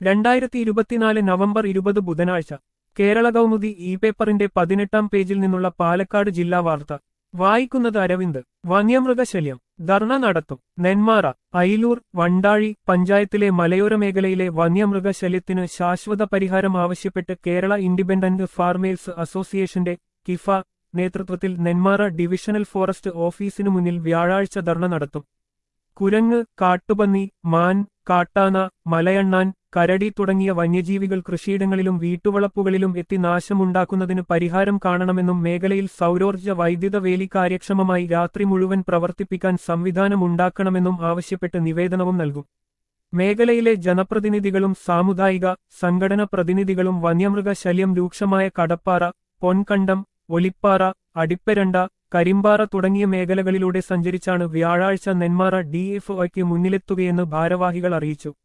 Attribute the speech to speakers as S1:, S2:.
S1: രണ്ടായിരത്തി ഇരുപത്തിനാല് നവംബർ ഇരുപത് ബുധനാഴ്ച കേരള കൗമുദി ഇ പേപ്പറിന്റെ പതിനെട്ടാം പേജിൽ നിന്നുള്ള പാലക്കാട് ജില്ലാ വാർത്ത വായിക്കുന്നത് അരവിന്ദ് വന്യമൃഗശല്യം ധർണ നടത്തും നെന്മാറ അയിലൂർ വണ്ടാഴി പഞ്ചായത്തിലെ മലയോര മേഖലയിലെ വന്യമൃഗശല്യത്തിന് ശാശ്വത പരിഹാരം ആവശ്യപ്പെട്ട് കേരള ഇൻഡിപെൻഡന്റ് ഫാർമേഴ്സ് അസോസിയേഷന്റെ കിഫ നേതൃത്വത്തിൽ നെന്മാറ ഡിവിഷണൽ ഫോറസ്റ്റ് ഓഫീസിനു മുന്നിൽ വ്യാഴാഴ്ച ധർണ നടത്തും കുരങ്ങ് കാട്ടുപന്നി മാൻ കാട്ടാന മലയണ്ണാൻ കരടി തുടങ്ങിയ വന്യജീവികൾ കൃഷിയിടങ്ങളിലും വീട്ടുവളപ്പുകളിലും എത്തി നാശമുണ്ടാക്കുന്നതിന് പരിഹാരം കാണണമെന്നും മേഖലയിൽ സൗരോർജ്ജ വൈദ്യുത വേലി കാര്യക്ഷമമായി രാത്രി മുഴുവൻ പ്രവർത്തിപ്പിക്കാൻ സംവിധാനമുണ്ടാക്കണമെന്നും ആവശ്യപ്പെട്ട് നിവേദനവും നൽകും മേഖലയിലെ ജനപ്രതിനിധികളും സാമുദായിക സംഘടന പ്രതിനിധികളും വന്യമൃഗശല്യം രൂക്ഷമായ കടപ്പാറ പൊൻകണ്ടം ഒലിപ്പാറ അടിപ്പരണ്ട കരിമ്പാറ തുടങ്ങിയ മേഖലകളിലൂടെ സഞ്ചരിച്ചാണ് വ്യാഴാഴ്ച നെന്മാറ ഡിഎഫ്ഒയ്ക്ക് മുന്നിലെത്തുകയെന്ന് ഭാരവാഹികൾ അറിയിച്ചു